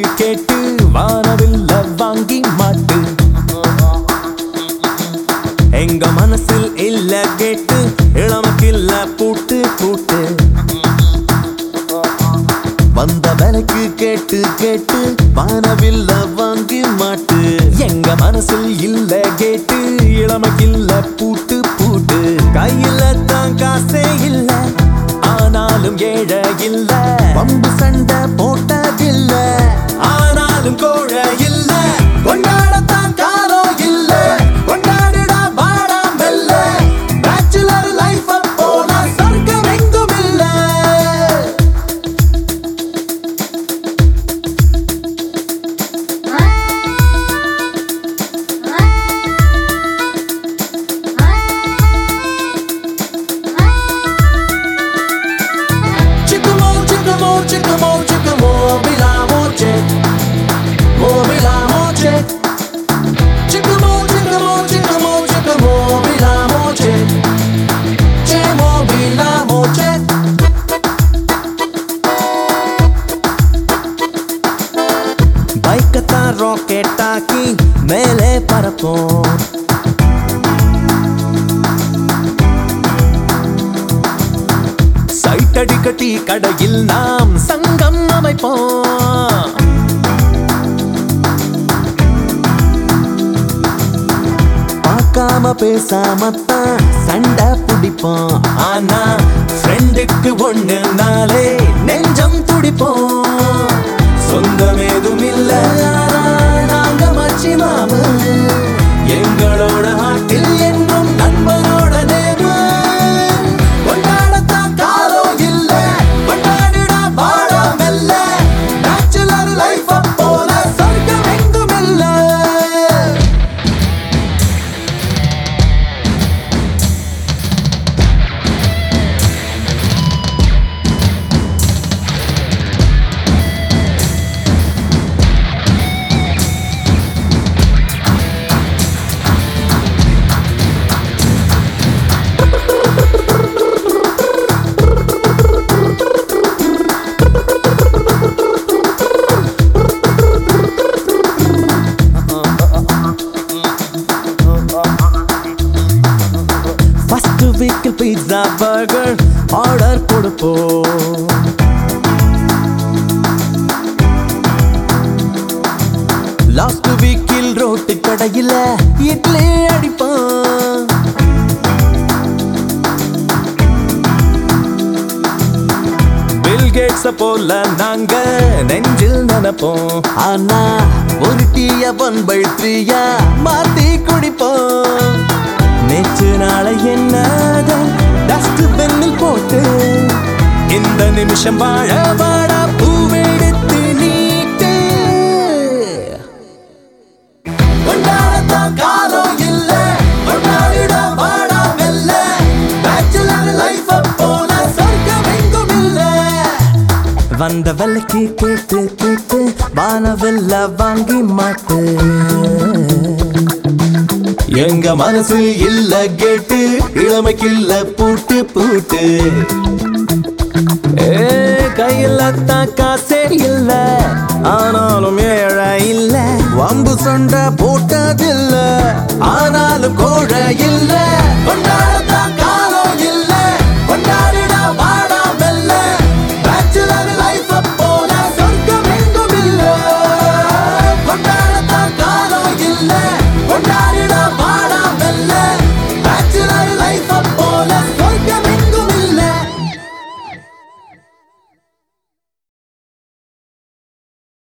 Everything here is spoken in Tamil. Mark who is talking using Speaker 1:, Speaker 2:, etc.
Speaker 1: கேட்டு வானவில்ல வாங்கி மாட்டு எங்க மனசில் இல்ல கேட்டு இளமக்கில்ல பூட்டு பூட்டு வந்த விலைக்கு கேட்டு கேட்டு வானவில்ல வாங்கி மாட்டு எங்க மனசில் இல்ல கேட்டு இளமக்கில்ல பூட்டு பூட்டு கையில தான் காசே இல்ல ஆனாலும் ஏழை இல்ல பம்பு சண்டை போட்டதில்ல ஆனாலும் கோழை இல்ல கொண்டாடத்தான் காலம் இல்ல கொண்டாடிடா வாடா மெல்ல பேச்சுலர் லைஃப் போனா சொர்க்கம் எங்கும் இல்லை Chickamo, chickamo, chickamo, chickamo, bila moche, mo bila moche. Chickamo, chickamo, chickamo, chickamo, bila moche, che mo bila moche. பைக்கத்தான் ராக்கெட் ஆக்கி மேலே பறப்போம் சைட் அடிக்கட்டி கடையில் நாம் சங்கம் அமைப்போம் பார்க்காம பேசாமத்தான் சண்டை பிடிப்போம் ஆனா ஃப்ரெண்டுக்கு ஒண்ணு நாளே நெஞ்சம் துடிப்போம் சொந்தம் ஏதும் இல்ல ஆனா நாங்க மச்சி மாமு எங்களோட ஆட்டில் என்றும் நண்பனோட நேர்வு கொண்டாடத்தான் காலம் இல்ல கொண்டாடிட வாழ மெல்ல பேச்சுலர் லைஃப் போல சொர்க்கம் எங்கும் இல்லை ஃபர்ஸ்ட் வீக்கில் பீட்சா பர்கர் ஆர்டர் கொடுப்போம் லாஸ்ட் வீக்கில் ரோட்டு கடையில் இட்லி அடிப்போம் பில் கேட்ஸ போல நாங்க நெஞ்சில் நினைப்போம் ஆனா ஒரு டீய ஒன் பை த்ரீயா மாத்தி குடிப்போம் நேற்று நாளை என்னாத டஸ்ட் பெண்ணில் போட்டு இந்த நிமிஷம் வாழ வாழ பூவெடுத்து நீட்டு கொண்டாடத்தான் காலம் இல்ல கொண்டாடிட வாடா மெல்ல பேச்சுலர் லைஃப் போல சொர்க்கம் எங்கும் இல்ல வந்த விலைக்கு கேட்டு கேட்டு வானவில்ல வாங்கி மாட்டு எங்க மனசு இல்ல கேட்டு இளமைக்கு இல்ல பூட்டு பூட்டு ஏ கையில தான் காசே இல்ல ஆனாலும் ஏழை இல்ல வம்பு சண்டை போட்டதில்ல ஆனாலும் கோழை இல்ல